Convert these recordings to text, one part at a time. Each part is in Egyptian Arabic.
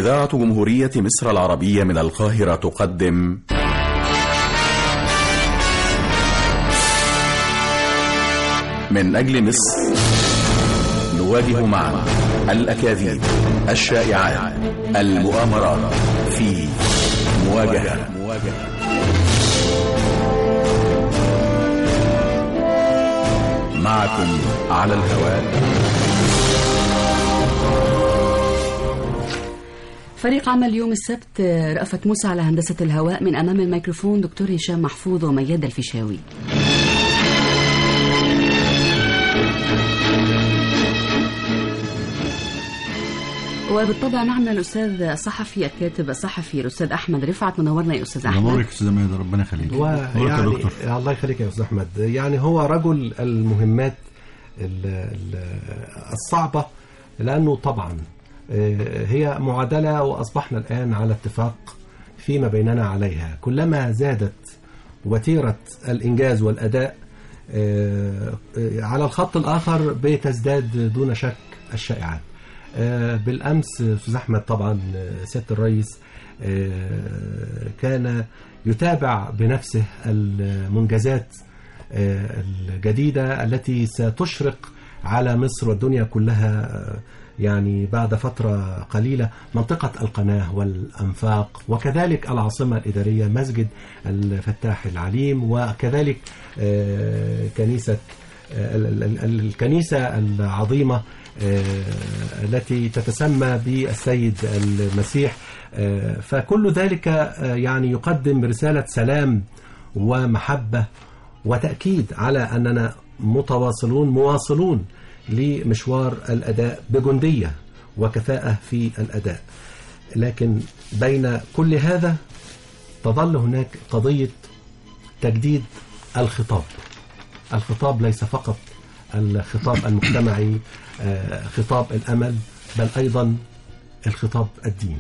إذاعة جمهورية مصر العربية من القاهرة تقدم من أجل مصر نواجه معا الأكاذيب الشائعات المؤامرات في مواجهة معكم على الهواء فريق عمل يوم السبت رأفت موسى على هندسة الهواء من أمام الميكروفون دكتور هشام محفوظ ومياد الفيشاوي وبالطبع معنا الأستاذ الصحفي الكاتب الصحفي الأستاذ أحمد رفعت منورنا يا أستاذ أحمد نورك استاذ ميادة ربنا يخليك نورك يا ويعني دكتور الله يخليك يا استاذ احمد يعني هو رجل المهمات ال- ال- الصعبه لانه طبعا آه، هي معادله واصبحنا الان على اتفاق فيما بيننا عليها كلما زادت وتيره الانجاز والاداء آه، آه، على الخط الاخر بتزداد دون شك الشائعات آه، بالامس استاذ احمد طبعا آه، سياده الرئيس آه، كان يتابع بنفسه المنجزات آه، الجديده التي ستشرق على مصر والدنيا كلها آه، يعني بعد فترة قليلة منطقة القناة والأنفاق وكذلك العاصمة الإدارية مسجد الفتاح العليم وكذلك آه، كنيسة ال- ال- ال- الكنيسة العظيمة آه، التي تتسمى بالسيد المسيح آه، فكل ذلك آه، يعني يقدم رسالة سلام ومحبة وتأكيد على أننا متواصلون مواصلون لمشوار الأداء بجندية وكفاءة في الأداء لكن بين كل هذا تظل هناك قضية تجديد الخطاب الخطاب ليس فقط الخطاب المجتمعي آه، خطاب الأمل بل أيضا الخطاب الديني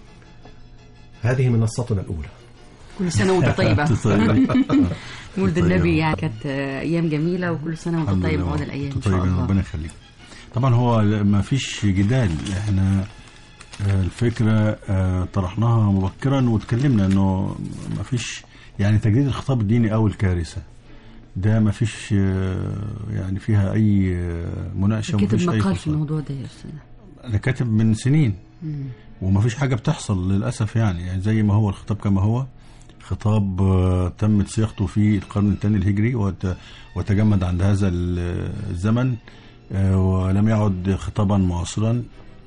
هذه منصتنا الأولى كل سنة وأنت طيبة طيب. مولد طيبة. النبي يعني كانت أيام جميلة وكل سنة وأنت الحمد طيب لله. وعود الأيام إن طيب شاء الله ربنا يخليك طبعا هو ما فيش جدال احنا آه، الفكرة آه، طرحناها مبكرا واتكلمنا انه ما فيش يعني تجديد الخطاب الديني اول كارثة ده ما فيش آه، يعني فيها اي آه، مناقشة وما كتب فيش اي مقال في فصل. الموضوع ده يا أستاذ انا كاتب من سنين مم. وما فيش حاجة بتحصل للأسف يعني, يعني زي ما هو الخطاب كما هو خطاب آه، تمت صياغته في القرن الثاني الهجري وت- وتجمد عند هذا ال- الزمن آه، ولم يعد خطابا معاصرا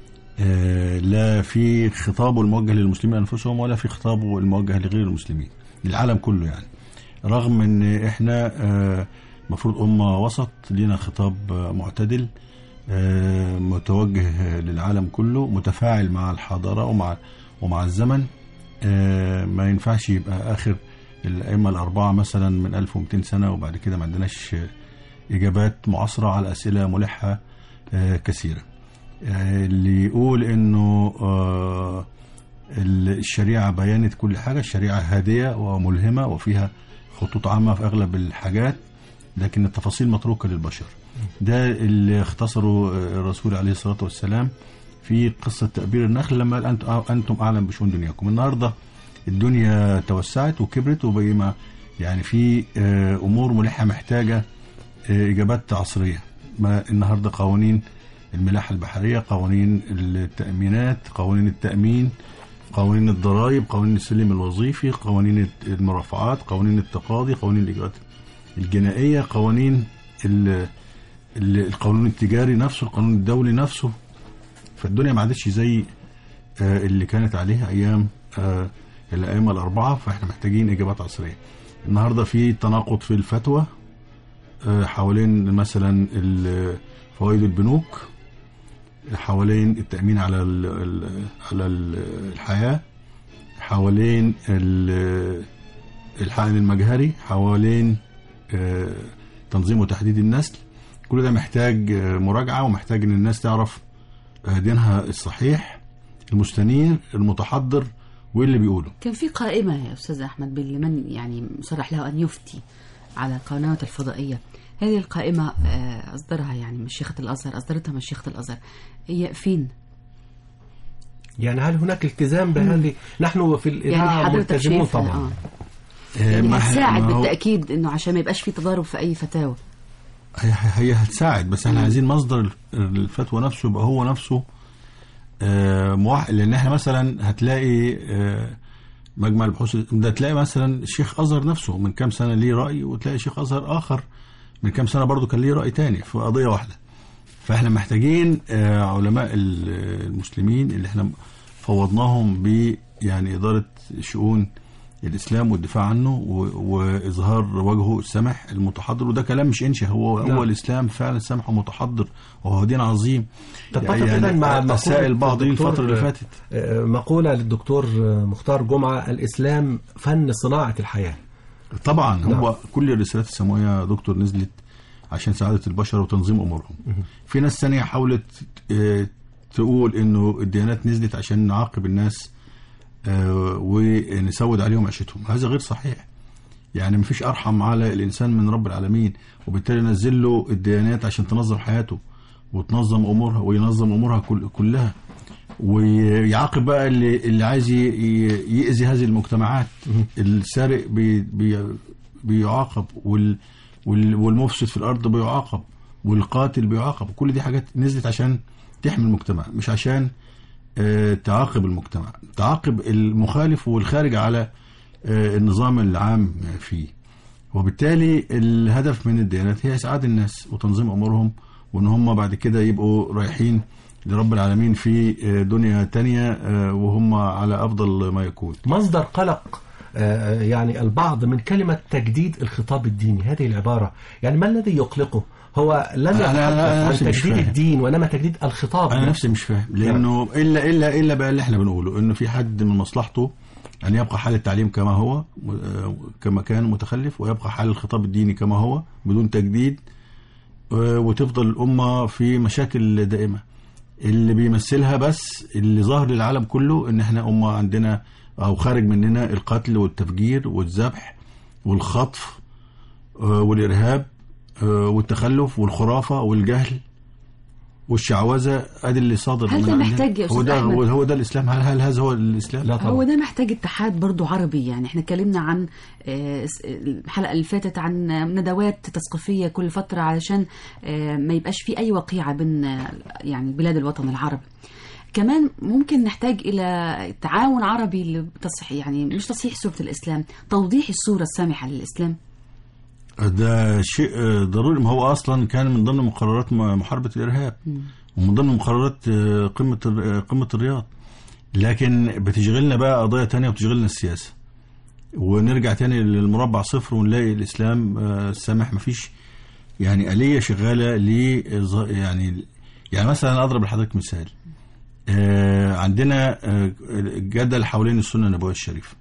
آه، لا في خطابه الموجه للمسلمين انفسهم ولا في خطابه الموجه لغير المسلمين للعالم كله يعني رغم ان احنا آه، مفروض امه وسط لينا خطاب آه، معتدل آه، متوجه للعالم كله متفاعل مع الحضاره ومع ومع الزمن آه، ما ينفعش يبقى اخر الائمه الاربعه مثلا من 1200 سنه وبعد كده ما عندناش آه، اجابات معاصره على اسئله ملحه آه، كثيره آه، اللي يقول انه آه، الشريعه بيانت كل حاجه الشريعه هاديه وملهمه وفيها خطوط عامه في اغلب الحاجات لكن التفاصيل متروكه للبشر ده اللي اختصره آه، الرسول عليه الصلاه والسلام في قصه تأبير النخل لما قال أنت- انتم اعلم بشؤون دنياكم النهارده الدنيا توسعت وكبرت وبقي ما- يعني في آه، امور ملحه محتاجه آه، اجابات عصريه ما النهارده قوانين الملاحه البحريه قوانين التامينات قوانين التامين قوانين الضرائب قوانين السلم الوظيفي قوانين المرافعات قوانين التقاضي قوانين الاجراءات الجنائيه قوانين ال- ال- القانون التجاري نفسه القانون الدولي نفسه فالدنيا ما عادتش زي آه، اللي كانت عليها ايام آه، الائمه الاربعه فاحنا محتاجين اجابات عصريه النهارده في تناقض في الفتوى آه، حوالين مثلا ال- فوائد البنوك حوالين التامين على ال ال على ال الحياه حوالين ال- الحقن المجهري حوالين آه، تنظيم وتحديد النسل كل ده محتاج آه، مراجعه ومحتاج ان الناس تعرف آه، دينها الصحيح المستنير المتحضر وايه اللي بيقوله كان في قائمة يا أستاذ أحمد باللي يعني صرح له أن يفتي على القنوات الفضائية هذه القائمة آه، أصدرها يعني مشيخة الأزهر أصدرتها مشيخة الأزهر هي فين؟ يعني هل هناك التزام بهذه نحن في يعني الإذاعة حضرتك ملتزمون شايفها طبعا آه. آه، يعني ما- هتساعد ما هو- بالتاكيد انه عشان ما يبقاش في تضارب في اي فتاوى هي هي هتساعد بس احنا عايزين مصدر الفتوى نفسه يبقى هو نفسه آه، موحد لان احنا مثلا هتلاقي آه، مجمع البحوث ده تلاقي مثلا الشيخ ازهر نفسه من كام سنه ليه راي وتلاقي شيخ ازهر اخر من كام سنه برضه كان ليه راي تاني في قضيه واحده فاحنا محتاجين آه، علماء ال- المسلمين اللي احنا فوضناهم ب يعني اداره شؤون الاسلام والدفاع عنه و- واظهار وجهه السمح المتحضر وده كلام مش انشا هو نعم. هو الاسلام فعلا سمح ومتحضر وهو دين عظيم تتفق إذن مع مقولة مسائل بعض الدكتور- الفتره اللي فاتت آه، مقولة للدكتور آه، مختار جمعة الإسلام فن صناعة الحياة طبعا نعم. هو كل الرسالات السماويه يا دكتور نزلت عشان سعاده البشر وتنظيم امورهم في ناس ثانيه حاولت آه، تقول انه الديانات نزلت عشان نعاقب الناس آه، ونسود عليهم عيشتهم هذا غير صحيح يعني مفيش ارحم على الانسان من رب العالمين وبالتالي نزل له الديانات عشان تنظم حياته وتنظم امورها وينظم امورها كل كلها ويعاقب بقى اللي اللي عايز ي- ي- يأذي هذه المجتمعات السارق بي بي بيعاقب وال وال والمفسد في الارض بيعاقب والقاتل بيعاقب كل دي حاجات نزلت عشان تحمي المجتمع مش عشان آه، تعاقب المجتمع تعاقب المخالف والخارج على آه، النظام العام فيه وبالتالي الهدف من الديانات هي اسعاد الناس وتنظيم امورهم وان هم بعد كده يبقوا رايحين لرب العالمين في آه، دنيا تانية آه، وهم على افضل ما يكون مصدر قلق آه، يعني البعض من كلمة تجديد الخطاب الديني هذه العبارة يعني ما الذي يقلقه هو لم أنا- أنا- أنا يتحدث عن نفسي مش تجديد فاهم. الدين وإنما تجديد الخطاب انا نفسي مش فاهم لانه الا الا الا بقى اللي احنا بنقوله انه في حد من مصلحته ان يبقى حال التعليم كما هو آه، كما كان متخلف ويبقى حال الخطاب الديني كما هو بدون تجديد آه، وتفضل الامه في مشاكل دائمه اللي بيمثلها بس اللي ظاهر للعالم كله ان احنا امه عندنا او خارج مننا القتل والتفجير والذبح والخطف آه، والارهاب آه، والتخلف والخرافه والجهل والشعوذه ادي اللي صادر هل من ده عندنا. محتاج يا هو أستاذ ده أحمد؟ هو, هو ده الاسلام هل هل هذا هو الاسلام؟ لا طبعا هو ده محتاج اتحاد برضو عربي يعني احنا اتكلمنا عن آه، س- الحلقة اللي فاتت عن ندوات تثقيفية كل فترة علشان آه، ما يبقاش في أي وقيعة بين آه، يعني بلاد الوطن العربي كمان ممكن نحتاج إلى تعاون عربي لتصحيح يعني مش تصحيح صورة الإسلام توضيح الصورة السامحة للإسلام ده شيء آه، ضروري ما هو اصلا كان من ضمن مقررات م- محاربه الارهاب ومن ضمن مقررات آه، قمه الر- آه، قمه الرياض لكن بتشغلنا بقى قضايا تانية وبتشغلنا السياسه ونرجع تاني للمربع صفر ونلاقي الاسلام آه، سامح مفيش يعني آلية شغالة ل يعني يعني مثلا أضرب لحضرتك مثال آه، عندنا آه، جدل حوالين السنة النبوية الشريفة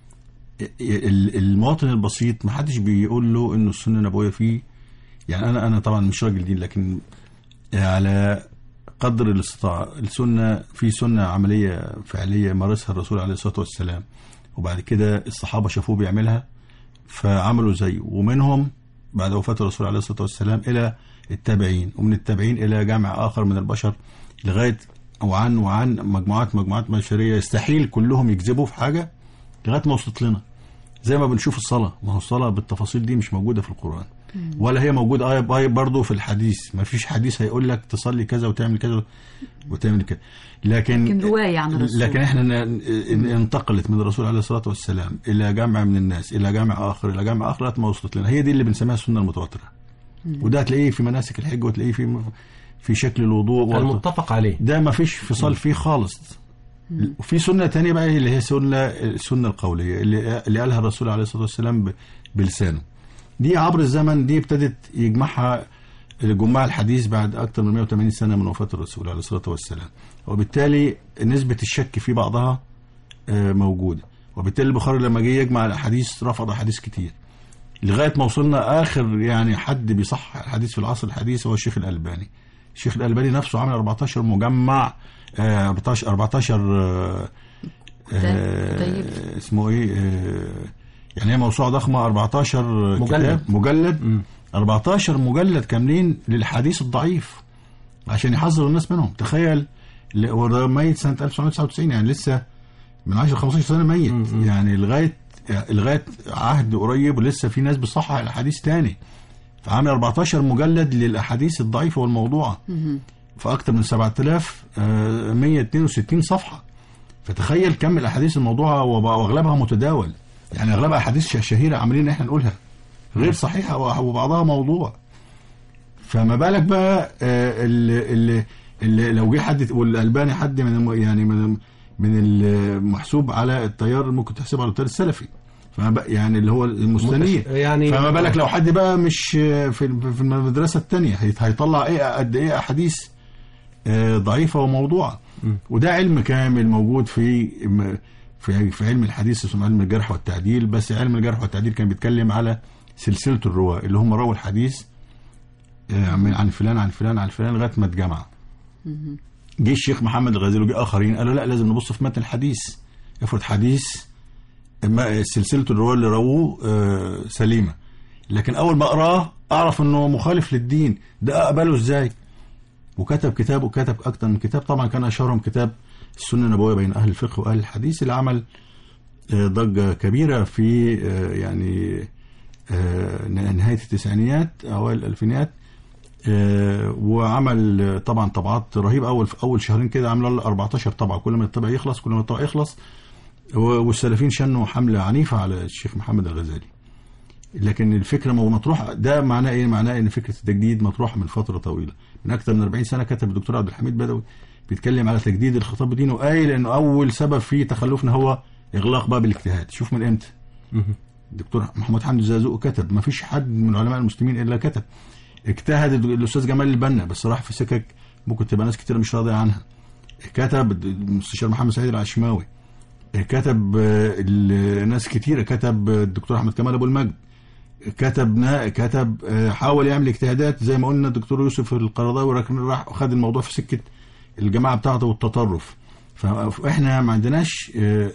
ال- المواطن البسيط ما حدش بيقول له انه السنه النبويه فيه يعني انا انا طبعا مش راجل دين لكن على قدر الاستطاعه السنه في سنه عمليه فعليه مارسها الرسول عليه الصلاه والسلام وبعد كده الصحابه شافوه بيعملها فعملوا زيه ومنهم بعد وفاه الرسول عليه الصلاه والسلام الى التابعين ومن التابعين الى جمع اخر من البشر لغايه وعن وعن مجموعات مجموعات بشريه يستحيل كلهم يكذبوا في حاجه لغايه ما وصلت لنا زي ما بنشوف الصلاه ما هو الصلاه بالتفاصيل دي مش موجوده في القران ولا هي موجوده آية آية برضه في الحديث ما فيش حديث هيقول لك تصلي كذا وتعمل كذا وتعمل كذا لكن لكن رواية عن الرسول. لكن احنا ن- ن- انتقلت من الرسول عليه الصلاه والسلام الى جمع من الناس الى جمع اخر الى جمع اخر لغايه ما وصلت لنا هي دي اللي بنسميها السنه المتواتره وده هتلاقيه في مناسك الحج وتلاقيه في في شكل الوضوء المتفق عليه ده ما فيش فصال فيه خالص وفي سنة تانية بقى اللي هي سنة السنة القولية اللي, اللي قالها الرسول عليه الصلاة والسلام ب- بلسانه دي عبر الزمن دي ابتدت يجمعها جماع الحديث بعد أكثر من 180 سنة من وفاة الرسول عليه الصلاة والسلام وبالتالي نسبة الشك في بعضها آه، موجودة وبالتالي البخاري لما جه يجمع الأحاديث رفض أحاديث كتير لغاية ما وصلنا آخر يعني حد بيصحح الحديث في العصر الحديث هو الشيخ الألباني الشيخ الألباني نفسه عمل 14 مجمع آه، 14 14 آه، آه، طيب. اسمه ايه آه، يعني هي موسوعه ضخمه 14 مجلد. كتاب مجلد مم. 14 مجلد كاملين للحديث الضعيف عشان يحذر الناس منهم تخيل ل- هو ده ميت سنه 1999 يعني لسه من 10 15 سنه ميت يعني لغايه لغايه عهد قريب ولسه في ناس بتصحح الاحاديث تاني فعامل 14 مجلد للاحاديث الضعيفه والموضوعه في اكتر من 7162 صفحه فتخيل كم الاحاديث الموضوعه وب- واغلبها متداول يعني اغلبها احاديث ش- شهيره عاملين ان احنا نقولها غير صحيحه و- وبعضها موضوع فما بالك بقى آه، اللي, اللي, اللي لو جه حد والالباني حد من الم- يعني من من المحسوب على التيار ممكن تحسبه على التيار السلفي فما بقى يعني اللي هو المستنير متش- يعني- فما بالك لو حد بقى مش في في المدرسه الثانيه هيطلع ايه قد ايه احاديث آه، ضعيفه وموضوعه وده علم كامل موجود في في في علم الحديث اسمه علم الجرح والتعديل بس علم الجرح والتعديل كان بيتكلم على سلسله الرواه اللي هم رووا الحديث آه، من عن فلان عن فلان عن فلان لغايه ما اتجمع جه الشيخ محمد الغزالي وجه اخرين قالوا لا لازم نبص في متن الحديث افرض حديث ما- سلسله الرواه اللي رووه آه، سليمه لكن اول ما اقراه اعرف انه مخالف للدين ده اقبله ازاي وكتب كتاب وكتب اكتر من كتاب طبعا كان اشهرهم كتاب السنه النبويه بين اهل الفقه واهل الحديث اللي عمل آه، ضجه كبيره في آه، يعني آه، نهايه التسعينيات اوائل الالفينيات آه، وعمل آه، طبعا طبعات رهيبه اول في اول شهرين كده عمل 14 طبعه كل ما الطبع يخلص كل ما الطبع يخلص و- والسلفيين شنوا حمله عنيفه على الشيخ محمد الغزالي لكن الفكره مو- مطروحه ده معناه ايه؟ معناه ان فكره التجديد مطروحه من فتره طويله من اكثر من 40 سنه كتب الدكتور عبد الحميد بدوي بيتكلم على تجديد الخطاب الديني وقايل انه اول سبب في تخلفنا هو اغلاق باب الاجتهاد شوف من امتى الدكتور محمد حمدي الزازوق كتب ما فيش حد من علماء المسلمين الا كتب اجتهد الد- الاستاذ جمال البنا بس راح في سكك ممكن تبقى ناس كتير مش راضيه عنها كتب الد- المستشار محمد سعيد العشماوي كتب آه، ال- ناس كتيره كتب آه، الدكتور احمد كمال ابو المجد كتب نا- كتب آه، حاول يعمل اجتهادات زي ما قلنا الدكتور يوسف القرضاوي لكن راح خد الموضوع في سكه الجماعه بتاعته والتطرف فاحنا ما عندناش آه،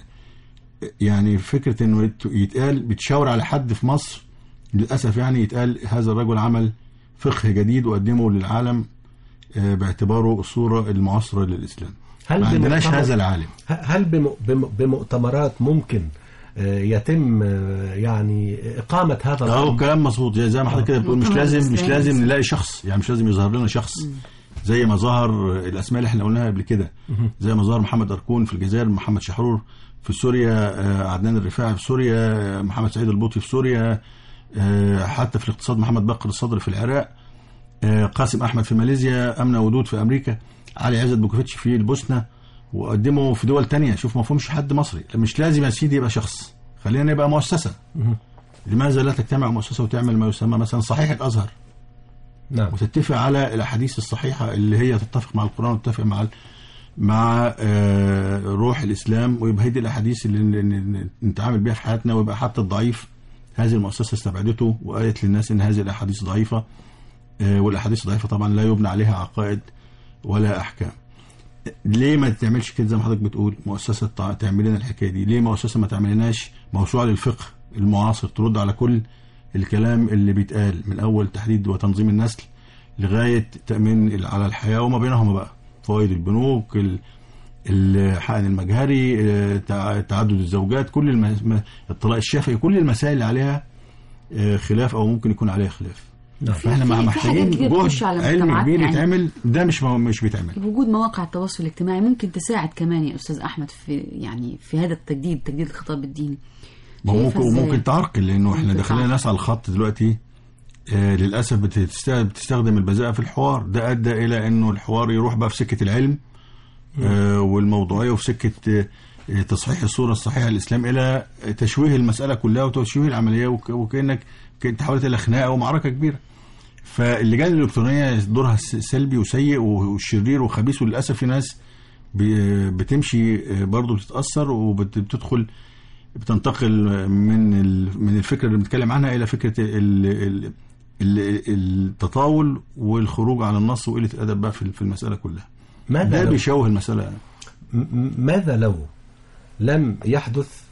يعني فكره انه يت- يتقال بتشاور على حد في مصر للاسف يعني يتقال هذا الرجل عمل فقه جديد وقدمه للعالم آه، باعتباره الصوره المعاصره للاسلام هل ما عندناش بمؤتمر- هذا العالم ه- هل بم- بم- بمؤتمرات ممكن آه، يتم آه، يعني إقامة هذا اه الأمر كلام مظبوط زي زي ما حضرتك كده بتقول مش مؤتمر لازم مش إسلامي. لازم نلاقي شخص يعني مش لازم يظهر لنا شخص زي ما ظهر الاسماء اللي احنا قلناها قبل كده زي ما ظهر محمد اركون في الجزائر محمد شحرور في سوريا آه، عدنان الرفاعي في سوريا آه، محمد سعيد البوطي في سوريا آه، حتى في الاقتصاد محمد بكر الصدر في العراق آه، قاسم احمد في ماليزيا امنه ودود في امريكا علي عزت بوكوفيتش في البوسنه وقدموا في دول تانية شوف ما فهمش حد مصري مش لازم يا سيدي يبقى شخص خلينا نبقى مؤسسه لماذا لا تجتمع مؤسسه وتعمل ما يسمى مثلا صحيح الازهر نعم وتتفق على الاحاديث الصحيحه اللي هي تتفق مع القران وتتفق مع ال- مع آه، روح الاسلام ويبقى هي دي الاحاديث اللي ن- ن- نتعامل بيها في حياتنا ويبقى حتى الضعيف هذه المؤسسه استبعدته وقالت للناس ان هذه الاحاديث ضعيفه آه، والاحاديث الضعيفه طبعا لا يبنى عليها عقائد ولا احكام ليه ما تعملش كده زي ما حضرتك بتقول مؤسسه تع- تعمل لنا الحكايه دي ليه مؤسسه ما تعملناش موسوعه للفقه المعاصر ترد على كل الكلام اللي بيتقال من اول تحديد وتنظيم النسل لغايه تامين ال- على الحياه وما بينهما بقى فوائد البنوك ال- الحقن المجهري آه، تع- تعدد الزوجات كل الم- م- الطلاق الشافعي كل المسائل اللي عليها آه، خلاف او ممكن يكون عليها خلاف نعم. فاحنا في- مع في محتاجين حاجات كتير بتخش على جهد علمي مجتمعات كبير يعني. يتعمل ده مش مش بيتعمل وجود مواقع التواصل الاجتماعي ممكن تساعد كمان يا استاذ احمد في يعني في هذا التجديد تجديد الخطاب الديني ما هو شايفها ممكن إزاي؟ وممكن تعرقل لانه احنا ممكن داخلين تعرقل. ناس على الخط دلوقتي آه للاسف بتست- بتستخدم البذاءه في الحوار ده ادى الى انه الحوار يروح بقى في سكه العلم آه والموضوعيه وفي سكه آه تصحيح الصوره الصحيحه للاسلام الى تشويه المساله كلها وتشويه العمليه وك- وكانك كأنك تحولت الى خناقه ومعركه كبيره فاللجان الالكترونيه دورها س- سلبي وسيء وشرير وخبيث وللاسف في ناس ب- بتمشي آه، برضه بتتاثر وبتدخل بتنتقل من ال- من الفكره اللي بنتكلم عنها الى فكره ال ال ال التطاول والخروج على النص وقله الادب بقى في في المساله كلها ماذا ده لو بيشوه المساله م- م- ماذا لو لم يحدث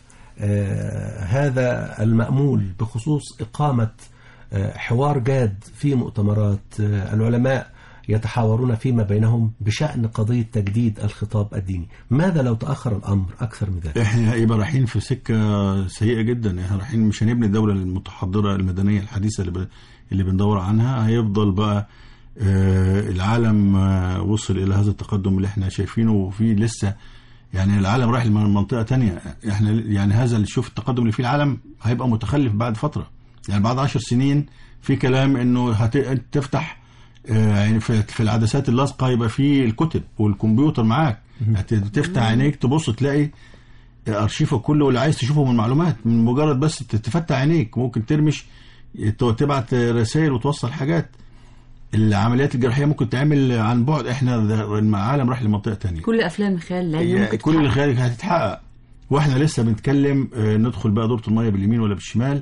آه، هذا المأمول بخصوص إقامة آه، حوار جاد في مؤتمرات آه، العلماء يتحاورون فيما بينهم بشأن قضية تجديد الخطاب الديني ماذا لو تأخر الأمر أكثر من ذلك احنا هيبقى رايحين في سكه سيئه جدا احنا رايحين مش هنبني الدوله المتحضره المدنيه الحديثه اللي, ب... اللي بندور عنها هيفضل بقى آه العالم آه وصل الى هذا التقدم اللي احنا شايفينه وفي لسه يعني العالم رايح لمنطقه تانية احنا يعني هذا اللي شوف التقدم اللي فيه العالم هيبقى متخلف بعد فتره يعني بعد عشر سنين في كلام انه هتفتح يعني في في العدسات اللاصقه يبقى في الكتب والكمبيوتر معاك تفتح عينيك تبص تلاقي ارشيفك كله واللي عايز تشوفه من معلومات من مجرد بس تفتح عينيك ممكن ترمش تبعت رسائل وتوصل حاجات العمليات الجراحيه ممكن تعمل عن بعد احنا العالم راح لمنطقه تانية كل افلام الخيال العلمي ممكن كل الخيال هتتحقق واحنا لسه بنتكلم ندخل بقى دورة الميه باليمين ولا بالشمال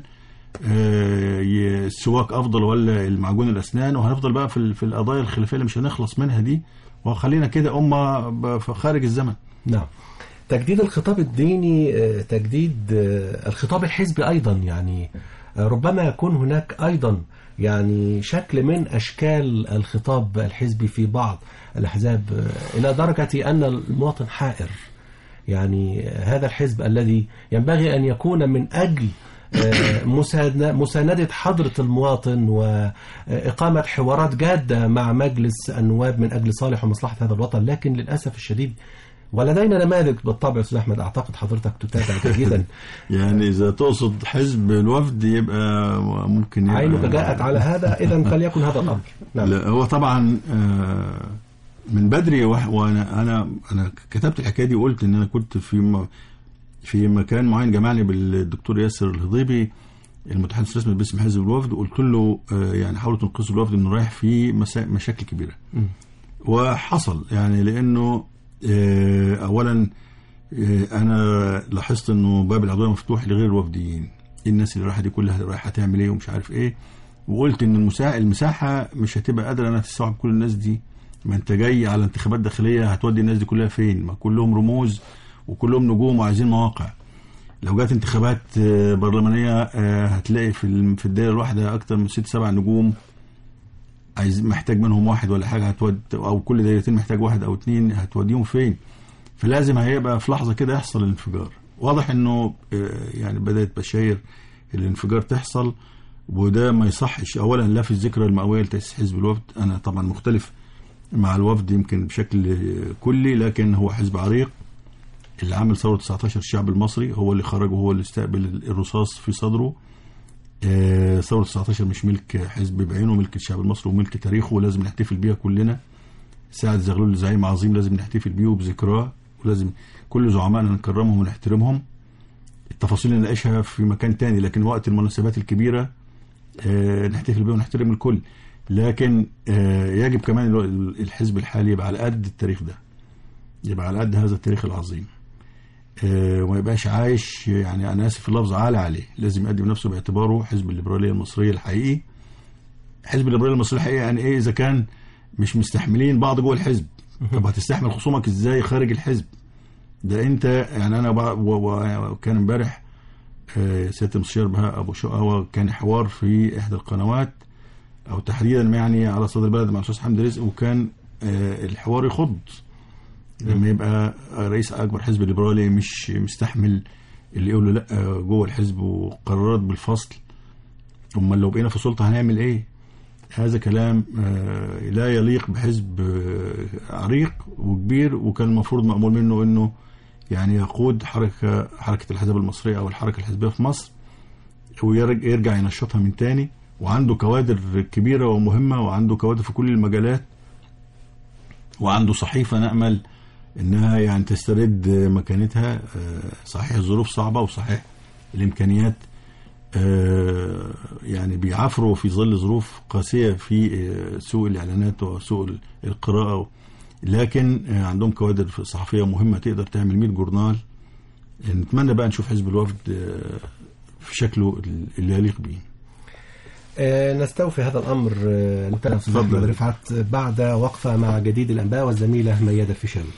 السواك افضل ولا المعجون الاسنان وهنفضل بقى في في القضايا الخلافيه اللي مش هنخلص منها دي وخلينا كده امه خارج الزمن نعم تجديد الخطاب الديني تجديد الخطاب الحزبي ايضا يعني ربما يكون هناك ايضا يعني شكل من اشكال الخطاب الحزبي في بعض الاحزاب الى درجه ان المواطن حائر يعني هذا الحزب الذي ينبغي ان يكون من اجل مساندة حضرة المواطن وإقامة حوارات جادة مع مجلس النواب من أجل صالح ومصلحة هذا الوطن لكن للأسف الشديد ولدينا نماذج بالطبع استاذ احمد اعتقد حضرتك تتابع جيدا يعني اذا تقصد حزب الوفد يبقى ممكن يبقى عينك جاءت على هذا اذا فليكن هذا الامر نعم. لا هو طبعا من بدري وانا انا انا كتبت الحكايه دي وقلت ان انا كنت في في مكان معين جمعني بالدكتور ياسر الهضيبي المتحدث الرسمي باسم حزب الوفد وقلت له يعني حاولوا تنقذوا الوفد انه رايح في مشاكل كبيره م. وحصل يعني لانه اولا انا لاحظت انه باب العضويه مفتوح لغير الوفديين الناس اللي رايحه دي كلها رايحه تعمل ايه ومش عارف ايه وقلت ان المساحه مش هتبقى قادره انها تستوعب كل الناس دي ما انت جاي على انتخابات داخليه هتودي الناس دي كلها فين ما كلهم رموز وكلهم نجوم وعايزين مواقع لو جت انتخابات برلمانيه هتلاقي في في الدائره الواحده اكتر من ست سبع نجوم عايز محتاج منهم واحد ولا حاجه هتود او كل دايرتين محتاج واحد او اتنين هتوديهم فين فلازم هيبقى في لحظه كده يحصل الانفجار واضح انه يعني بدات بشاير الانفجار تحصل وده ما يصحش اولا لا في الذكرى المئويه لتاسيس حزب الوفد انا طبعا مختلف مع الوفد يمكن بشكل كلي لكن هو حزب عريق اللي عامل ثوره 19 الشعب المصري هو اللي خرج وهو اللي استقبل الرصاص في صدره ثورة 19 مش ملك حزب بعينه ملك الشعب المصري وملك تاريخه ولازم نحتفل بيها كلنا سعد زغلول زعيم عظيم لازم نحتفل بيه وبذكراه ولازم كل زعمائنا نكرمهم ونحترمهم التفاصيل نناقشها في مكان تاني لكن وقت المناسبات الكبيرة نحتفل بيها ونحترم الكل لكن يجب كمان الحزب الحالي يبقى على قد التاريخ ده يبقى على قد هذا التاريخ العظيم وما يبقاش عايش يعني انا اسف في اللفظ عالي عليه لازم يقدم نفسه باعتباره حزب الليبراليه المصريه الحقيقي حزب الليبراليه المصريه الحقيقي يعني ايه اذا كان مش مستحملين بعض جوه الحزب طب هتستحمل خصومك ازاي خارج الحزب ده انت يعني انا وكان امبارح سياده المستشار بهاء ابو شقاوه كان حوار في احدى القنوات او تحديدا يعني على صدر البلد مع الاستاذ حمدي رزق وكان الحوار يخض لما يبقى رئيس اكبر حزب ليبرالي مش مستحمل اللي يقول له لا جوه الحزب وقرارات بالفصل امال لو بقينا في سلطه هنعمل ايه هذا كلام لا يليق بحزب عريق وكبير وكان المفروض مأمول منه انه يعني يقود حركه حركه الاحزاب المصريه او الحركه الحزبيه في مصر ويرجع ينشطها من تاني وعنده كوادر كبيره ومهمه وعنده كوادر في كل المجالات وعنده صحيفه نامل انها يعني تسترد مكانتها صحيح الظروف صعبه وصحيح الامكانيات يعني بيعافروا في ظل ظروف قاسيه في سوق الاعلانات وسوق القراءه لكن عندهم كوادر صحفيه مهمه تقدر تعمل 100 جورنال نتمنى بقى نشوف حزب الوفد في شكله اللي يليق به نستوفي هذا الامر نتابع استاذ رفعت بعد وقفه مع جديد الانباء والزميله ميادة الفيشاوي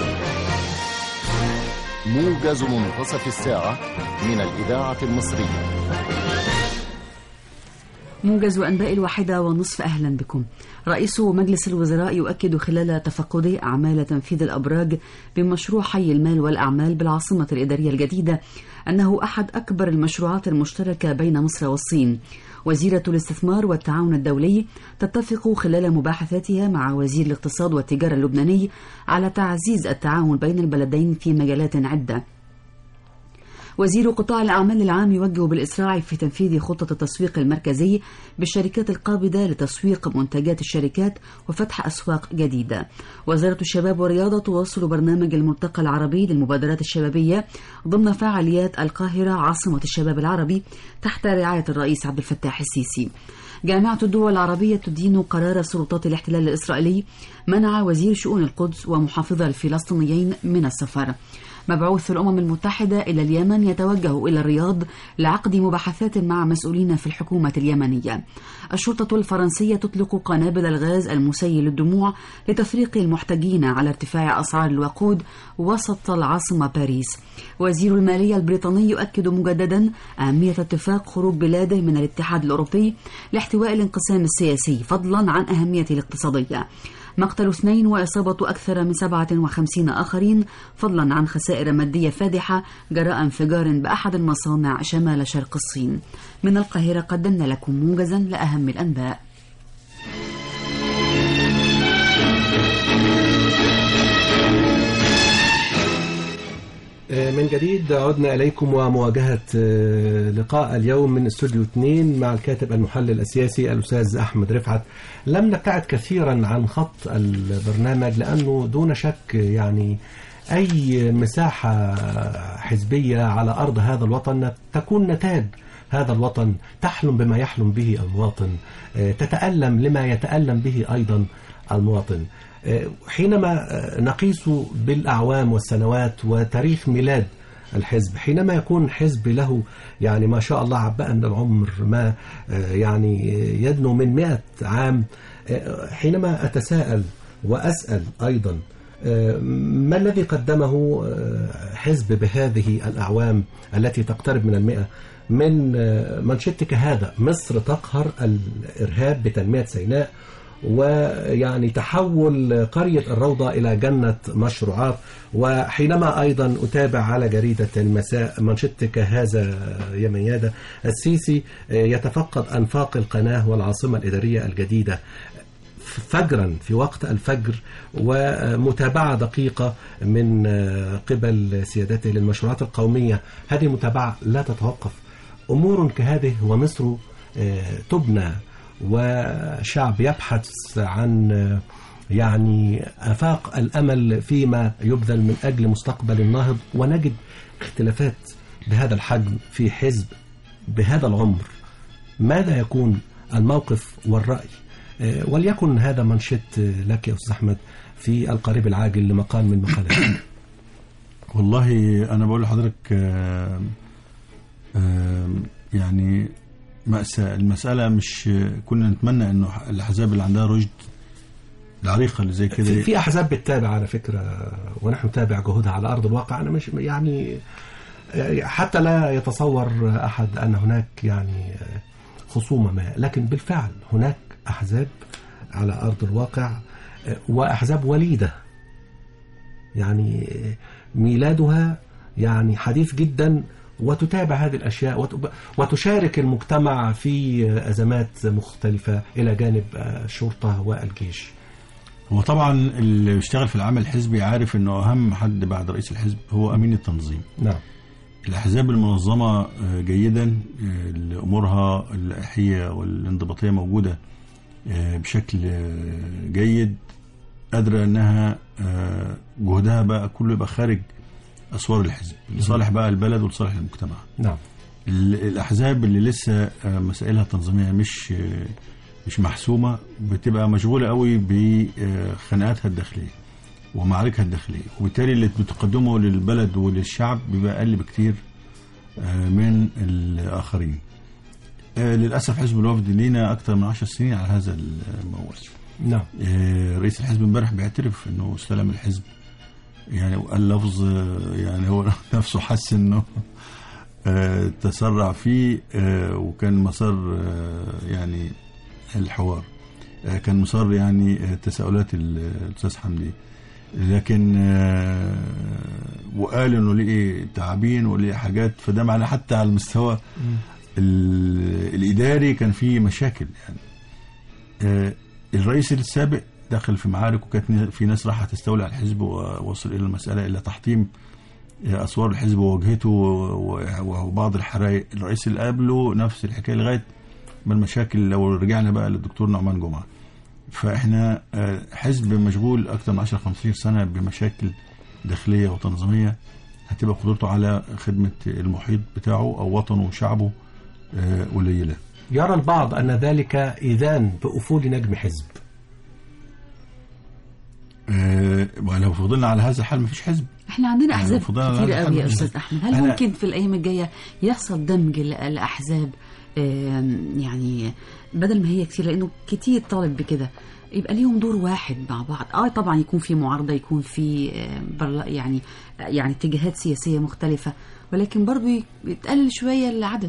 موجز منتصف الساعة من الإذاعة المصرية موجز أنباء الواحدة ونصف أهلا بكم رئيس مجلس الوزراء يؤكد خلال تفقده أعمال تنفيذ الأبراج بمشروع حي المال والأعمال بالعاصمة الإدارية الجديدة أنه أحد أكبر المشروعات المشتركة بين مصر والصين وزيرة الاستثمار والتعاون الدولي تتفق خلال مباحثاتها مع وزير الاقتصاد والتجارة اللبناني على تعزيز التعاون بين البلدين في مجالات عدة وزير قطاع الأعمال العام يوجه بالإسراع في تنفيذ خطة التسويق المركزي بالشركات القابضة لتسويق منتجات الشركات وفتح أسواق جديدة وزارة الشباب والرياضة تواصل برنامج الملتقى العربي للمبادرات الشبابية ضمن فعاليات القاهرة عاصمة الشباب العربي تحت رعاية الرئيس عبد الفتاح السيسي جامعة الدول العربية تدين قرار سلطات الاحتلال الإسرائيلي منع وزير شؤون القدس ومحافظة الفلسطينيين من السفر مبعوث الأمم المتحدة إلى اليمن يتوجه إلى الرياض لعقد مباحثات مع مسؤولين في الحكومة اليمنية الشرطة الفرنسية تطلق قنابل الغاز المسيل للدموع لتفريق المحتجين على ارتفاع أسعار الوقود وسط العاصمة باريس وزير المالية البريطاني يؤكد مجددا أهمية اتفاق خروج بلاده من الاتحاد الأوروبي لاحتواء الانقسام السياسي فضلا عن أهميته الاقتصادية مقتل اثنين وإصابة أكثر من 57 آخرين فضلا عن خسائر مادية فادحة جراء انفجار بأحد المصانع شمال شرق الصين من القاهرة قدمنا لكم موجزا لأهم الأنباء من جديد عدنا إليكم ومواجهة لقاء اليوم من استوديو 2 مع الكاتب المحلل السياسي الأستاذ أحمد رفعت لم نبتعد كثيرا عن خط البرنامج لأنه دون شك يعني أي مساحة حزبية على أرض هذا الوطن تكون نتاج هذا الوطن تحلم بما يحلم به المواطن تتألم لما يتألم به أيضا المواطن حينما نقيس بالأعوام والسنوات وتاريخ ميلاد الحزب حينما يكون حزب له يعني ما شاء الله عباء من العمر ما يعني يدنو من مئة عام حينما أتساءل وأسأل أيضا ما الذي قدمه حزب بهذه الأعوام التي تقترب من المئة من منشدتك هذا مصر تقهر الإرهاب بتنمية سيناء ويعني تحول قرية الروضة إلى جنة مشروعات وحينما أيضا أتابع على جريدة المساء منشدتك هذا يا ميادة السيسي يتفقد أنفاق القناة والعاصمة الإدارية الجديدة فجرا في وقت الفجر ومتابعة دقيقة من قبل سيادته للمشروعات القومية هذه متابعة لا تتوقف أمور كهذه ومصر تبنى وشعب يبحث عن يعني افاق الامل فيما يبذل من اجل مستقبل النهض ونجد اختلافات بهذا الحجم في حزب بهذا العمر ماذا يكون الموقف والراي وليكن هذا منشط لك يا استاذ احمد في القريب العاجل لمقال من مقالات والله انا بقول لحضرتك يعني مأساة المسألة مش كنا نتمنى انه الاحزاب اللي عندها رشد العريقة اللي زي كده في, في احزاب بتتابع على فكرة ونحن نتابع جهودها على ارض الواقع انا مش يعني حتى لا يتصور احد ان هناك يعني خصومة ما لكن بالفعل هناك احزاب على ارض الواقع واحزاب وليدة يعني ميلادها يعني حديث جدا وتتابع هذه الأشياء وتشارك المجتمع في أزمات مختلفة إلى جانب الشرطة والجيش هو طبعا اللي بيشتغل في العمل الحزبي عارف انه اهم حد بعد رئيس الحزب هو امين التنظيم نعم الاحزاب المنظمه جيدا اللي امورها اللائحيه والانضباطيه موجوده بشكل جيد قادره انها جهدها بقى كله يبقى خارج اسوار الحزب لصالح بقى البلد ولصالح المجتمع نعم الاحزاب اللي لسه مسائلها التنظيميه مش مش محسومه بتبقى مشغوله قوي بخناقاتها الداخليه ومعاركها الداخليه وبالتالي اللي بتقدمه للبلد وللشعب بيبقى اقل بكتير من الاخرين للاسف حزب الوفد لينا اكثر من 10 سنين على هذا الموضوع نعم رئيس الحزب امبارح بيعترف انه استلم الحزب يعني وقال لفظ يعني هو نفسه حس انه آه، تسرع فيه آه، وكان مسار آه، يعني الحوار آه، كان مسار يعني آه، تساؤلات ال- الاستاذ حمدي لكن آه، وقال انه ليه تعابين وليه حاجات فده معناه حتى على المستوى ال- الاداري كان في مشاكل يعني آه، الرئيس السابق دخل في معارك وكانت ن- في ناس راح تستولي على الحزب ووصل الى المساله الى تحطيم آه، اسوار الحزب وواجهته و- و- وبعض الحرائق الرئيس اللي قبله نفس الحكايه لغايه ما المشاكل لو رجعنا بقى للدكتور نعمان جمعه فاحنا آه، حزب مشغول اكثر من 10 15 سنه بمشاكل داخليه وتنظيميه هتبقى قدرته على خدمه المحيط بتاعه او وطنه وشعبه آه، قليله يرى البعض أن ذلك إذان بأفول نجم حزب آه، ولو فضلنا على هذا الحال مفيش حزب احنا عندنا يعني احزاب فضلنا على كتير هذا قوي يا الحال استاذ مش- احمد هل أنا- ممكن في الايام الجايه يحصل دمج ال- الاحزاب آم، يعني بدل ما هي كتير لانه كتير طالب بكده يبقى ليهم دور واحد مع بعض اه طبعا يكون في معارضه يكون في آم، برلا- يعني يعني اتجاهات سياسيه مختلفه ولكن برضه يتقلل شويه العدد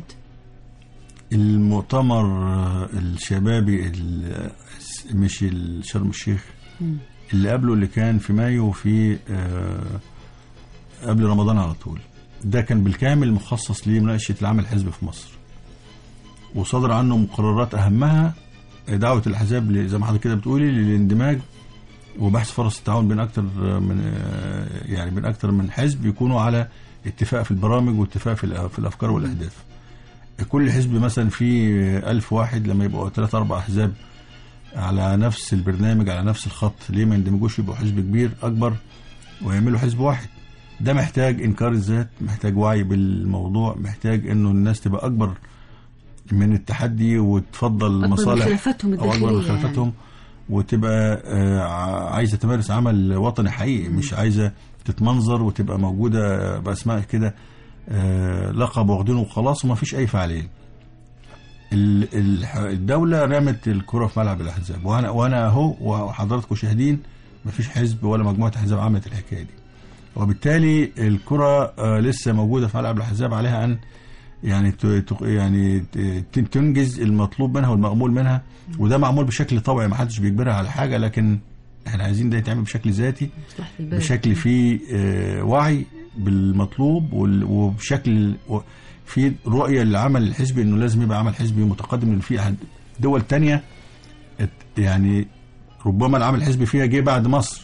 المؤتمر آه، الشبابي ال- مش شرم الشيخ اللي قبله اللي كان في مايو في آه، قبل رمضان على طول ده كان بالكامل مخصص لمناقشه العمل الحزبي في مصر وصدر عنه مقررات اهمها دعوه الاحزاب ل- زي ما حضرتك كده بتقولي للاندماج وبحث فرص التعاون بين اكتر من آه، يعني بين اكتر من حزب يكونوا على اتفاق في البرامج واتفاق في الأ- في الافكار والاهداف كل حزب مثلا فيه ألف واحد لما يبقوا ثلاث أربع أحزاب على نفس البرنامج على نفس الخط ليه ما يندمجوش يبقوا حزب كبير أكبر ويعملوا حزب واحد ده محتاج إنكار الذات محتاج وعي بالموضوع محتاج إنه الناس تبقى أكبر من التحدي وتفضل أكبر من مصالح خلافاتهم أو أكبر من الداخلية يعني. خلافاتهم وتبقى آه، ع- عايزة تمارس عمل وطني حقيقي مش عايزة تتمنظر وتبقى موجودة بأسماء كده آه، لقب واخدينه وخلاص وما فيش أي فعالية ال- ال- الدولة رمت الكرة في ملعب الأحزاب وأنا وأنا أهو وحضراتكم شاهدين ما فيش حزب ولا مجموعة أحزاب عملت الحكاية دي وبالتالي الكرة آه، لسه موجودة في ملعب الأحزاب عليها أن يعني ت- ت- يعني ت- تنجز المطلوب منها والمأمول منها وده معمول بشكل طبيعي ما حدش بيجبرها على حاجة لكن احنا عايزين ده يتعمل بشكل ذاتي مصلحه البلد بشكل فيه آه، وعي بالمطلوب وال- وبشكل و- في رؤية للعمل الحزبي انه لازم يبقى عمل حزبي متقدم لان في أحد- دول تانية ات- يعني ربما العمل الحزبي فيها جه بعد مصر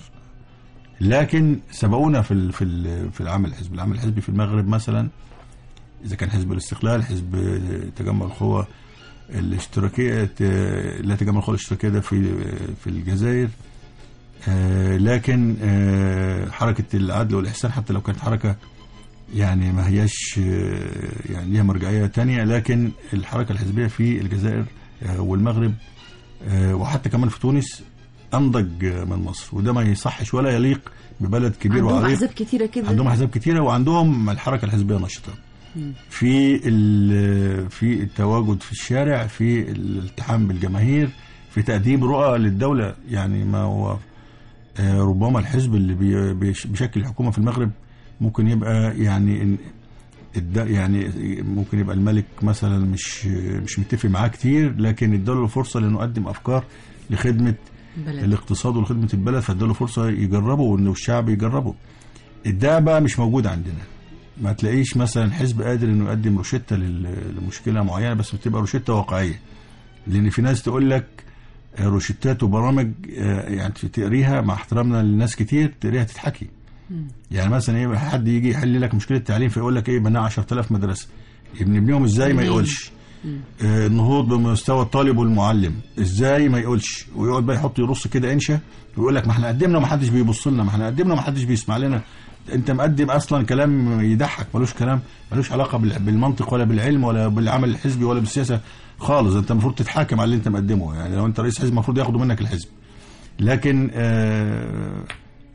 لكن سبقونا في ال- في ال- في العمل الحزبي العمل الحزبي في المغرب مثلا اذا كان حزب الاستقلال حزب تجمع القوى الاشتراكيه ت- لا تجمع القوى الاشتراكيه ده في في الجزائر آه، لكن آه، حركه العدل والاحسان حتى لو كانت حركه يعني ما هياش آه، يعني ليها مرجعيه تانية لكن الحركه الحزبيه في الجزائر آه، والمغرب آه، وحتى كمان في تونس انضج آه، من مصر وده ما يصحش ولا يليق ببلد كبير عندهم وعريق احزاب كتيره كده عندهم احزاب كتيره وعندهم الحركه الحزبيه نشطه في ال- في التواجد في الشارع في الالتحام بالجماهير في تقديم رؤى للدوله يعني ما هو آه، ربما الحزب اللي بي- بيش- بيشكل الحكومه في المغرب ممكن يبقى يعني إن- الد- يعني ممكن يبقى الملك مثلا مش مش متفق معاه كتير لكن اداله فرصه لانه يقدم افكار لخدمه البلد الاقتصاد وخدمه البلد فاداله فرصه يجربه وانه الشعب يجربه ده بقى مش موجود عندنا ما تلاقيش مثلا حزب قادر انه يقدم روشته لل- لمشكله معينه بس بتبقى روشته واقعيه لان في ناس تقول لك آه، روشتات وبرامج آه، يعني تقريها مع احترامنا للناس كتير تقريها تتحكي يعني مثلا ايه حد يجي يحل لك مشكله التعليم فيقول لك ايه بناء 10000 مدرسه نبنيهم ازاي ما منين؟ يقولش آه، النهوض بمستوى الطالب والمعلم ازاي ما يقولش ويقعد بقى يحط يرص كده انشا ويقول لك ما احنا قدمنا وما حدش بيبص لنا ما احنا قدمنا وما حدش بيسمع لنا انت مقدم اصلا كلام يضحك ملوش كلام ملوش علاقه بال- بالمنطق ولا بالعلم ولا بالعمل الحزبي ولا بالسياسه خالص انت المفروض تتحاكم على اللي انت مقدمه يعني لو انت رئيس حزب المفروض ياخدوا منك الحزب لكن آه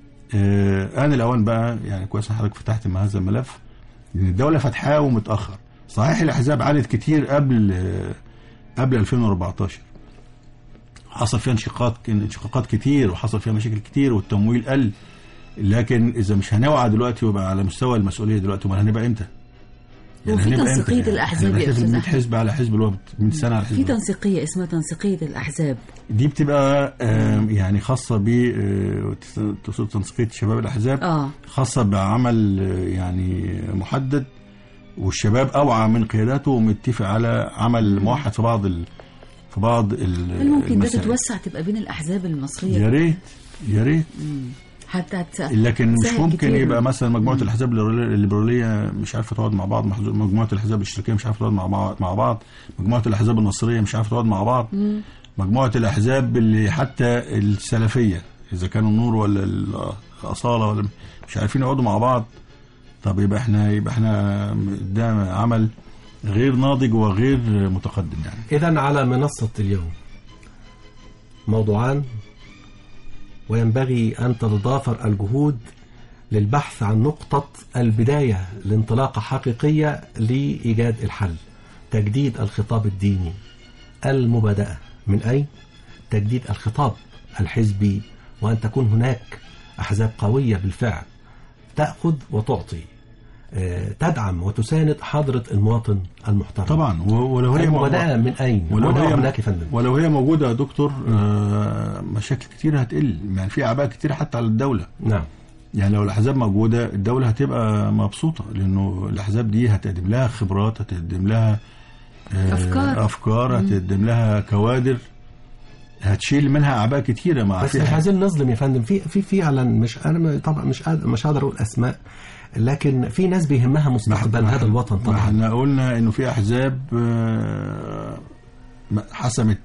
آه آن الأوان بقى يعني كويس إن حضرتك فتحت مع هذا الملف لأن الدولة فاتحاه ومتأخر صحيح الأحزاب عانت كتير قبل آه قبل 2014 حصل فيها انشقاقات انشقاقات كتير وحصل فيها مشاكل كتير والتمويل قل لكن إذا مش هنوعى دلوقتي ويبقى على مستوى المسؤولية دلوقتي أمال هنبقى إمتى؟ وفي هنبقى إمتى تنسيقية يعني؟ الأحزاب إحنا يا بنحتفل أستاذ 100 أحمد. حزب على حزب اللي هو بت- 100 سنه على في حزب تنسيقية اسمها تنسيقية الأحزاب دي بتبقى آم، يعني خاصه ب آه، تس- تنسيقيه شباب الاحزاب اه خاصه بعمل آه، يعني محدد والشباب اوعى من قياداته ومتفق على عمل موحد في بعض ال... في بعض ال- هل ممكن ده المسائل. تتوسع تبقى بين الأحزاب المصرية يا ريت يا ريت حتى هت... لكن مش سهل ممكن كتير. يبقى مثلا مجموعه الاحزاب الليبرالية- الليبراليه مش عارفه تقعد مع بعض محزو- مجموعه الاحزاب الاشتراكيه مش عارفه تقعد مع بعض مع بعض مجموعه الاحزاب النصريه مش عارفه تقعد مع بعض مجموعه الاحزاب اللي حتى السلفيه اذا كانوا النور ولا الاصاله ولا مش عارفين يقعدوا مع بعض طب يبقى احنا يبقى احنا قدام عمل غير ناضج وغير متقدم يعني إذا على منصة اليوم موضوعان وينبغي أن تتضافر الجهود للبحث عن نقطة البداية لانطلاقة حقيقية لإيجاد الحل تجديد الخطاب الديني المبادئة من أين؟ تجديد الخطاب الحزبي وأن تكون هناك أحزاب قوية بالفعل تأخذ وتعطي آه، تدعم وتساند حضرة المواطن المحترم طبعا و- ولو هي المبادئة من أين؟ ولو ولو هي هناك يا فندم ولو هي موجوده يا دكتور آه مشاكل كتير هتقل يعني في اعباء كتير حتى على الدوله نعم يعني لو الاحزاب موجوده الدوله هتبقى مبسوطه لانه الاحزاب دي هتقدم لها خبرات هتقدم لها آه، أفكار. افكار هتقدم لها كوادر هتشيل منها اعباء كتيره مع بس مش عايزين نظلم يا فندم في في فعلا مش انا م- طبعا مش قادر مش هقدر اقول اسماء لكن في ناس بيهمها مستقبل ما- هذا الوطن ما طبعا احنا قلنا انه في احزاب آه، ما- حسمت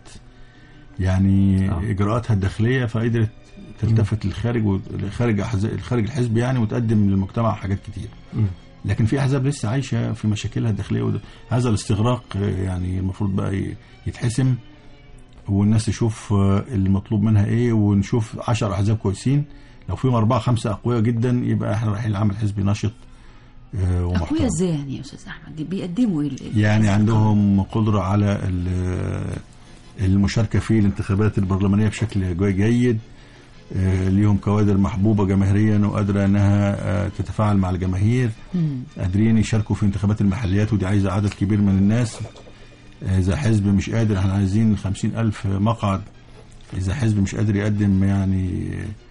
يعني آه. اجراءاتها الداخليه فقدرت تلتفت للخارج و- خارج أحزاب خارج الحزب يعني وتقدم للمجتمع حاجات كتير مم. لكن في احزاب لسه عايشه في مشاكلها الداخليه وده- هذا الاستغراق آه، يعني المفروض بقى ي- يتحسم والناس تشوف آه، المطلوب منها ايه ونشوف 10 احزاب كويسين لو فيهم اربعه خمسه اقوياء جدا يبقى احنا رايحين لعمل حزبي نشط آه، ومحترم أقوياء ازاي يعني يا أستاذ أحمد بيقدموا إيه ال- يعني عندهم قدرة على ال- المشاركة في الانتخابات البرلمانية بشكل جي- جيد آه، ليهم كوادر محبوبة جماهيريا وقادرة أنها آه، تتفاعل مع الجماهير مم. قادرين يشاركوا في انتخابات المحليات ودي عايزة عدد كبير من الناس آه، إذا حزب مش قادر احنا عايزين خمسين ألف مقعد إذا حزب مش قادر يقدم يعني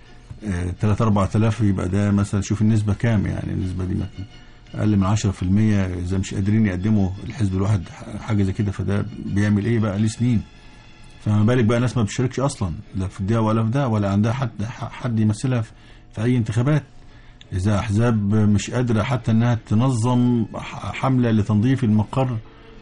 ثلاثة أربعة آلاف يبقى ده مثلا شوف النسبة كام يعني النسبة دي مثلا أقل من 10% إذا مش قادرين يقدموا الحزب الواحد حاجة زي كده فده بيعمل إيه بقى ليه سنين فما بالك بقى ناس ما بتشاركش أصلا لا في ده ولا في ده ولا عندها حد حد يمثلها في, في أي انتخابات إذا أحزاب مش قادرة حتى إنها تنظم ح- حملة لتنظيف المقر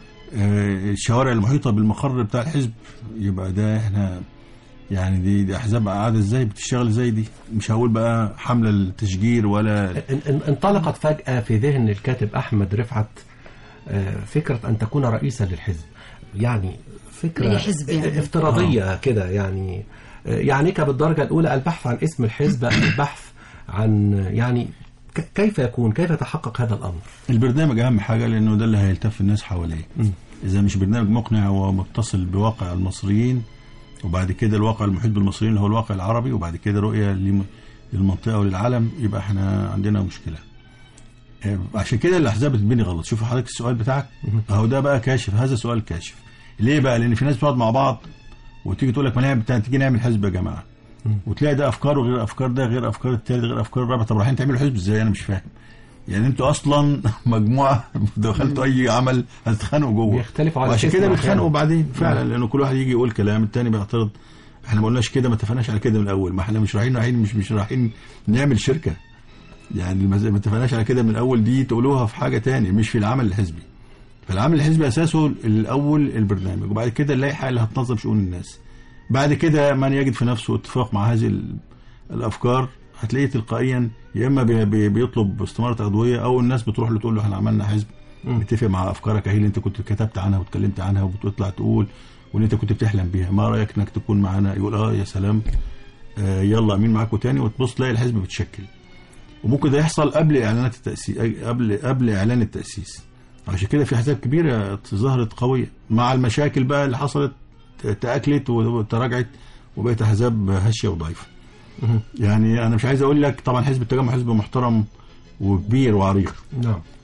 آه، الشوارع المحيطة بالمقر بتاع الحزب يبقى ده احنا يعني دي, دي احزاب قاعده ازاي بتشتغل ازاي دي مش هقول بقى حمله التشجير ولا ان- ان- انطلقت فجأة في ذهن الكاتب أحمد رفعت آه، فكرة أن تكون رئيسا للحزب يعني فكرة أي حزب يعني. افتراضية كده يعني آه، يعنيك بالدرجة الأولى البحث عن اسم الحزب البحث عن يعني ك- كيف يكون كيف يتحقق هذا الأمر البرنامج اهم حاجه لانه ده اللي هيلتف الناس حواليه مم. اذا مش برنامج مقنع ومتصل بواقع المصريين وبعد كده الواقع المحيط بالمصريين اللي هو الواقع العربي وبعد كده رؤيه لم- للمنطقه وللعالم يبقى احنا عندنا مشكله آه، عشان كده الاحزاب بتبني غلط شوف حضرتك السؤال بتاعك اهو ده بقى كاشف هذا سؤال كاشف ليه بقى لان في ناس بتقعد مع بعض وتيجي تقول لك ما نعمل تيجي نعمل حزب يا جماعه وتلاقي ده افكار وغير افكار ده غير افكار التالت غير افكار الرابع طب رايحين تعملوا حزب ازاي انا مش فاهم يعني انتوا اصلا مجموعه دخلتوا اي عمل هتتخانقوا جوه بيختلفوا على وعشان اسم كده أحيانا. بيتخانقوا بعدين فعلا لانه كل واحد يجي يقول كلام التاني بيعترض احنا ما قلناش كده ما اتفقناش على كده من الاول ما احنا مش رايحين رايحين مش مش رايحين نعمل شركه يعني المز- ما اتفقناش على كده من الاول دي تقولوها في حاجه تاني مش في العمل الحزبي فالعمل الحزبي اساسه الاول البرنامج وبعد كده اللائحه اللي هتنظم شؤون الناس بعد كده من يجد في نفسه اتفاق مع هذه ال- الافكار هتلاقيه تلقائيا يا اما بي- بي- بيطلب استماره عضويه او الناس بتروح له تقول له احنا عملنا حزب متفق مع افكارك اهي اللي انت كنت كتبت عنها واتكلمت عنها وبتطلع تقول واللي انت كنت بتحلم بيها ما رايك انك تكون معانا يقول اه يا سلام آه يلا مين معاكم تاني وتبص تلاقي الحزب بتشكل وممكن ده يحصل قبل اعلانات التاسيس قبل قبل اعلان التاسيس عشان كده في احزاب كبيره ظهرت قويه مع المشاكل بقى اللي حصلت تاكلت وتراجعت وبقت احزاب هشه وضعيفه يعني انا مش عايز اقول لك طبعا حزب التجمع حزب محترم وكبير وعريق نعم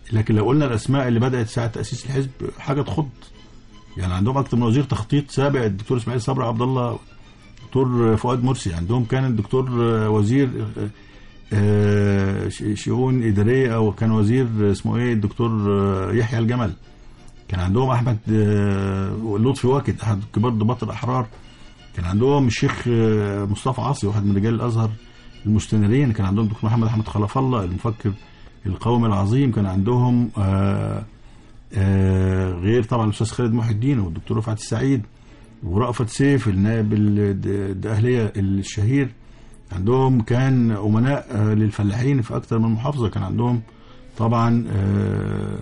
لكن لو قلنا الاسماء اللي بدات ساعه تاسيس الحزب حاجه تخض يعني عندهم اكتر من وزير تخطيط سابق الدكتور اسماعيل صبري عبد الله دكتور فؤاد مرسي عندهم كان الدكتور وزير آه، ش- شؤون اداريه او كان وزير اسمه ايه الدكتور آه، يحيى الجمل كان عندهم احمد آه، لطفي واكد احد كبار ضباط الاحرار كان عندهم الشيخ آه، مصطفى عاصي واحد من رجال الازهر المستنيرين كان عندهم دكتور محمد احمد خلف الله المفكر القومي العظيم كان عندهم آه، آه، غير طبعا الاستاذ خالد محي الدين والدكتور رفعت السعيد ورأفت سيف النائب ال- الدقهلية الشهير عندهم كان أمناء آه، للفلاحين في أكثر من محافظة كان عندهم طبعا آه،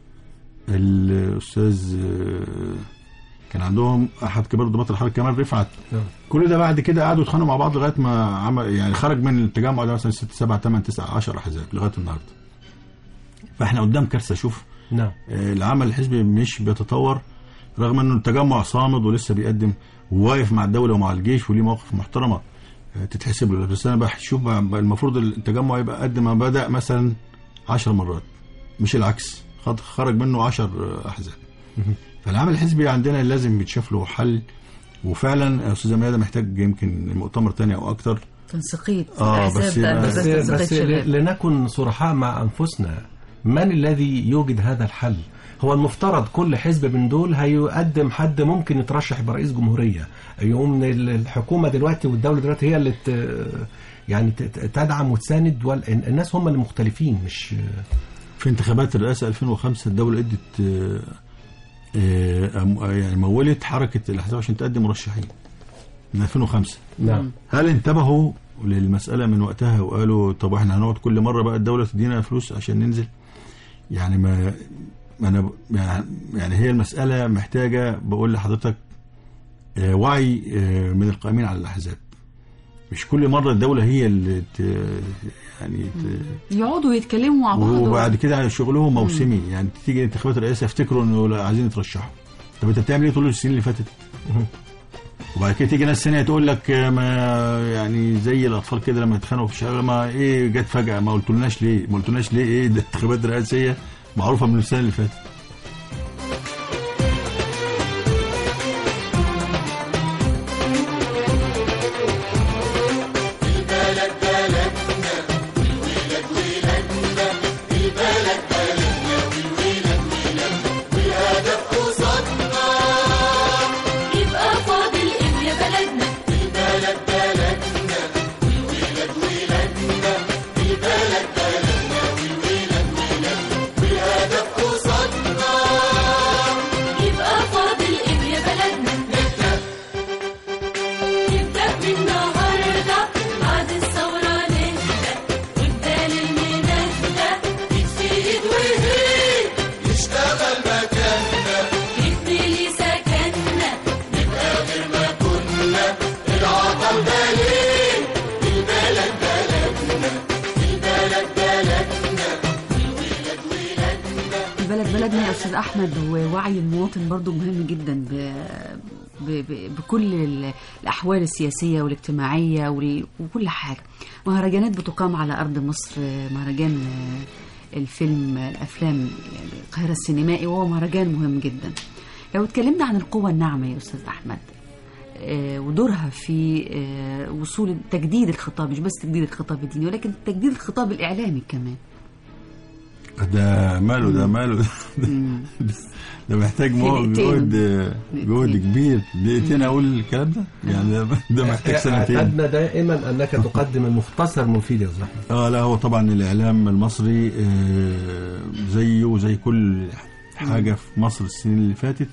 الأستاذ آه، كان عندهم أحد كبار ضباط الحرب كمال رفعت نعم. كل ده بعد كده قعدوا يتخانقوا مع بعض لغايه ما عمل يعني خرج من التجمع ده مثلا 6 7 8 9 10 احزاب لغايه النهارده. فاحنا قدام كارثه شوف نعم آه، العمل الحزبي مش بيتطور رغم انه التجمع صامد ولسه بيقدم وواقف مع الدوله ومع الجيش وليه مواقف محترمه آه، تتحسب له بس انا بشوف بقى- بقى المفروض التجمع يبقى قد ما بدا مثلا 10 مرات مش العكس خد- خرج منه 10 احزاب فالعمل الحزبي عندنا لازم يتشاف له حل وفعلا يا استاذ ميادة محتاج يمكن مؤتمر تاني او اكتر تنسيقيه آه، الأحزاب بس- ده بس- بس بالذات تنسيقية بس الشباب. لنكن صرحاء مع انفسنا من الذي يوجد هذا الحل؟ هو المفترض كل حزب من دول هيقدم حد ممكن يترشح برئيس جمهوريه يقوم ال- الحكومه دلوقتي والدوله دلوقتي هي اللي ت- يعني ت- ت- تدعم وتساند وال- الناس هم اللي مختلفين مش في انتخابات الرئاسة 2005 الدولة ادت آه، آه، أم- يعني مولت حركة الأحزاب عشان تقدم مرشحين من 2005 نعم هل انتبهوا للمسألة من وقتها وقالوا طب احنا هنقعد كل مرة بقى الدولة تدينا فلوس عشان ننزل يعني ما ما انا ب- يعني- يعني هي المسألة محتاجة بقول لحضرتك آه، وعي آه، من القائمين على الأحزاب مش كل مرة الدولة هي اللي ت يعني ت يقعدوا يتكلموا مع بعض وبعد كده شغلهم موسمي يعني تيجي انتخابات الرئاسه يفتكروا انه لا عايزين يترشحوا طب انت بتعمل ايه طول السنين اللي فاتت؟ وبعد كده تيجي ناس ثانيه تقول لك ما يعني زي الاطفال كده لما يتخانقوا في الشارع ما ايه جت فجاه ما قلتولناش ليه؟ ما قلتولناش ليه ايه ده انتخابات رئاسيه معروفه من السنه اللي فاتت يبقى فاضل إيه يا بلدنا يبقى فاضل إيه يا بلدنا نبدأ من النهاردة بعد الثورة نهدى وبدال المنادى يكفي إيد وإيد نشتغل مكاننا نبني سكننا نبقى غير ما كنا العطا البليد البلد بلدنا البلد بلدنا الولاد ولادنا البلد بلدنا يا استاذ احمد ووعي المواطن برضو مهم جدا ب... ب... ب... بكل ال- الاحوال السياسيه والاجتماعيه وال... وكل حاجه مهرجانات بتقام على ارض مصر مهرجان آه، الفيلم الافلام يعني القاهره السينمائي وهو مهرجان مهم جدا لو اتكلمنا عن القوه الناعمه يا استاذ احمد آه، ودورها في آه، وصول تجديد الخطاب مش بس تجديد الخطاب الديني ولكن تجديد الخطاب الاعلامي كمان ده ماله ده ماله ده, ده, ده محتاج مو- دقيقتين. جهد جهد كبير دقيقتين اقول الكلام ده يعني ده, ده محتاج سنتين اعتدنا دائما انك تقدم المختصر مفيد يا استاذ احمد اه لا هو طبعا الاعلام المصري آه، زيه زي كل حاجه في مصر السنين اللي فاتت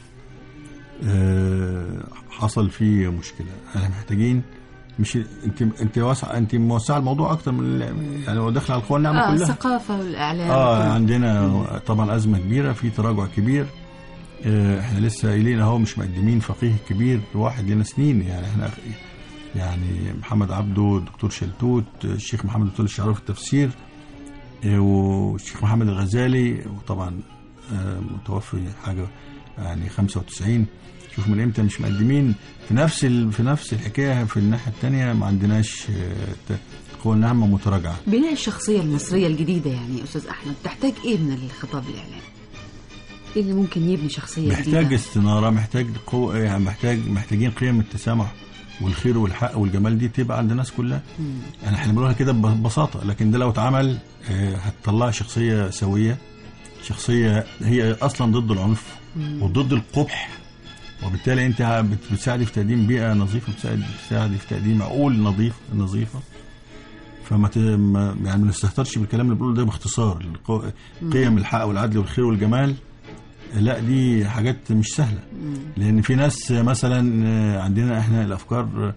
آه، حصل فيه مشكله احنا محتاجين مش انت انت واسع انت موسعه الموضوع اكتر من ال- يعني هو داخل على القوى الناعمه اه كلها الثقافه والاعلام اه كله. عندنا طبعا ازمه كبيره في تراجع كبير آه، احنا لسه قايلين اهو مش مقدمين فقيه كبير واحد لنا سنين يعني احنا يعني محمد عبده الدكتور شلتوت الشيخ محمد الدكتور الشعراوي في التفسير آه، والشيخ محمد الغزالي وطبعا آه، متوفي حاجه يعني 95 شوف من امتى مش مقدمين في نفس ال... في نفس الحكايه في الناحيه الثانيه ما عندناش آه، ت- القوى الناعمه متراجعه بناء الشخصية المصرية الجديدة يعني أستاذ أحمد تحتاج إيه من الخطاب الإعلامي؟ إيه اللي ممكن يبني شخصية محتاج جديدة؟ استناره محتاج قوة يعني محتاج محتاجين قيم التسامح والخير والحق والجمال دي تبقى عند الناس كلها يعني احنا بنقولها كده ببساطه لكن ده لو اتعمل آه، هتطلع شخصيه سويه شخصيه هي اصلا ضد العنف وضد القبح وبالتالي انت بت- بتساعدي في تقديم بيئه نظيفه بتساعد بتساعدي في تقديم عقول نظيف نظيفه فما ت... ما يعني ما نستهترش بالكلام اللي بنقوله ده باختصار القو- قيم الحق والعدل والخير والجمال لا دي حاجات مش سهله لان في ناس مثلا آه، عندنا احنا الافكار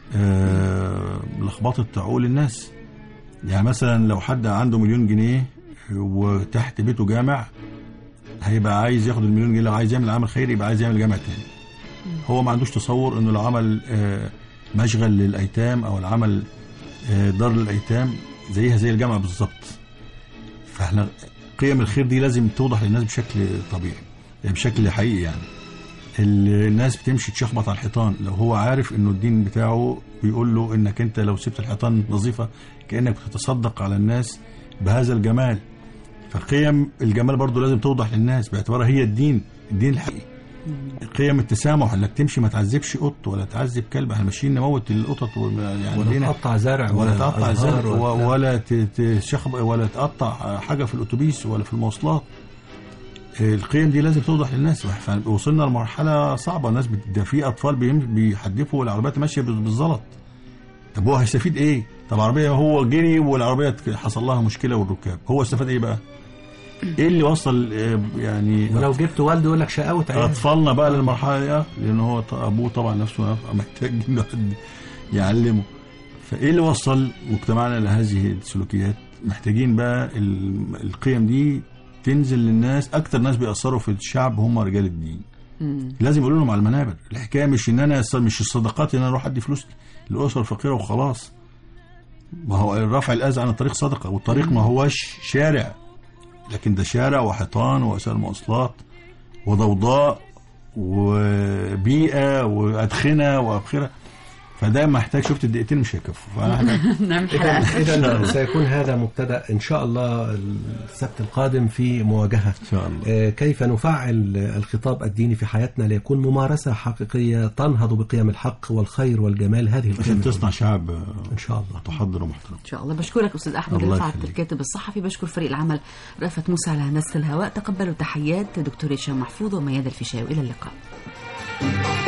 آه، لخبطت عقول الناس يعني مثلا لو حد عنده مليون جنيه وتحت بيته جامع هيبقى عايز ياخد المليون جنيه لو عايز يعمل عمل خيري يبقى عايز يعمل جامع تاني هو ما عندوش تصور انه لو عمل آه، مشغل للايتام او العمل آه، دار للايتام زيها زي الجامعه بالظبط فاحنا قيم الخير دي لازم توضح للناس بشكل طبيعي يعني بشكل حقيقي يعني ال- الناس بتمشي تشخبط على الحيطان لو هو عارف انه الدين بتاعه بيقول له انك انت لو سبت الحيطان نظيفه كانك بتتصدق على الناس بهذا الجمال فقيم الجمال برضو لازم توضح للناس باعتبارها هي الدين الدين الحقيقي قيم التسامح انك تمشي ما تعذبش قط ولا تعذب كلب احنا ماشيين نموت القطط و- يعني ولا لينا- تقطع زرع ولا تقطع أزهار زرع ولا- و- ولا ت- تشخب ولا تقطع حاجه في الاتوبيس ولا في المواصلات القيم دي لازم توضح للناس ف- وصلنا لمرحله صعبه الناس بت- ده في اطفال بيم- بيحدفوا والعربيات ماشيه بال- بالزلط طب هو هيستفيد ايه؟ طب العربيه هو جري والعربيه حصل لها مشكله والركاب هو استفاد ايه بقى؟ ايه اللي وصل آه، يعني ولو جبت والده يقول لك شقاوة عيال اطفالنا بقى للمرحله دي آه، لان هو ط- ابوه طبعا نفسه محتاج إنه حد يعلمه فايه اللي وصل مجتمعنا لهذه السلوكيات محتاجين بقى ال- القيم دي تنزل للناس اكتر ناس بيأثروا في الشعب هم رجال الدين مم. لازم يقولوا لهم على المنابر الحكايه مش ان انا مش الصدقات ان انا اروح ادي فلوس للاسر الفقيره وخلاص ما هو رفع الاذى عن الطريق صدقه والطريق ما هوش شارع لكن ده شارع وحيطان ووسائل مواصلات وضوضاء وبيئه وادخنه وابخره فده محتاج شفت الدقيقتين مش هيكفوا فانا محتاج نعمل حلقة إذا سيكون هذا مبتدأ إن شاء الله السبت القادم في مواجهة ان شاء الله آه، كيف نفعل الخطاب الديني في حياتنا ليكون ممارسة حقيقية تنهض بقيم الحق والخير والجمال هذه عشان القيم تصنع شعب إن شاء الله متحضر ومحترم ان شاء الله بشكرك استاذ احمد الله رفعت يخليك. الكاتب الصحفي بشكر فريق العمل رأفت موسى على هندسه الهواء تقبلوا تحيات دكتور هشام محفوظ ومياد الفيشاوي الى اللقاء